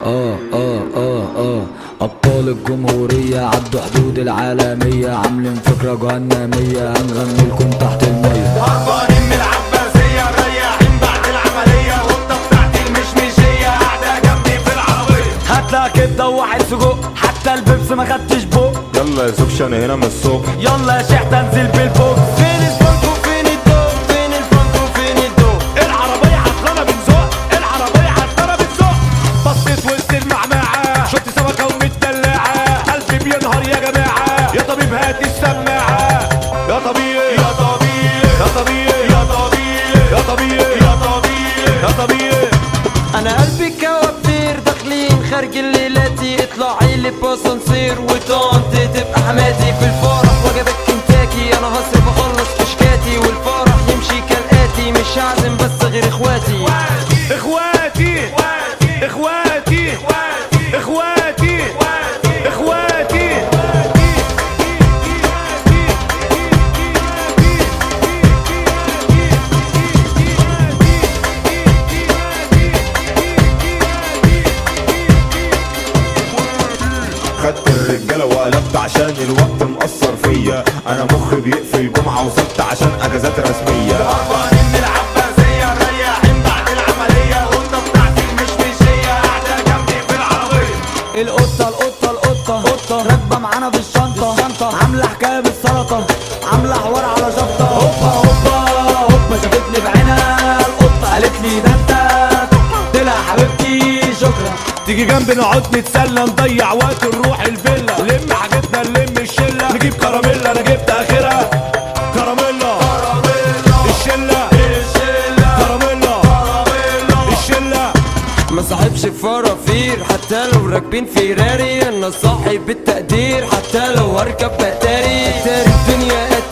اه اه اه اه ابطال الجمهورية عدوا حدود العالمية عاملين فكرة جهنمية هنغني لكم تحت المية هربانين من العباسية رايحين بعد العملية والطة بتاعتي المشمشية قاعدة جنبي في العربية هاتلها كبده وواحد سجق حتى البيبس ما خدتش بق يلا يا زوجش انا هنا من الصبح يلا يا شيخ تنزل بالبوكس فين الفرق وفين الدوق فين الفرق وفين الدوق العربية عطلانة بنزق العربية عطلانة بنزق بصيت وسط المعمعة شفت سمكة ومتدلعة قلبي بينهار يا جماعة يا طبيب هات السماعة يا طبيب يا طبيب يا طبيب يا طبيب يا طبيب يا طبيب يا طبيب انا قلبي كوابتير داخلين خارج الليلاتي اطلعي لي باسانسير وطنط تبقى حماتي في الفرح وجبك كنتاكي انا هصرف اخلص كشكاتي والفرح يمشي كالاتي مش هعزم بس غير اخواتي اخواتي اخواتي اخواتي اخواتي خدت الرجاله وقلبت عشان الوقت مأثر فيا انا مخي بيقفل جمعه وسبت عشان اجازات رسميه هربانين من العباسية رايحين بعد العملية والطة بتاعتي المشمشية قاعدة جنبي في العربية القطة القطة القطة قطة راكبة معانا في الشنطة الشنطة عاملة حكاية بالسلطة عاملة حوار على شفطة هوبا هوبا هوبا شافتني بعينها القطة قالت لي ده انت قلت لها حبيبتي شكرا تيجي جنبي نقعد نتسلى نضيع وقت نروح الفيلا لم حاجتنا نلم الشلة نجيب كراميلا انا جبت اخرها كراميلا الشلة كراميلا الشلة ما صاحبش فرافير حتى لو راكبين فيراري انا صاحب التقدير حتى لو هركب بتاري الدنيا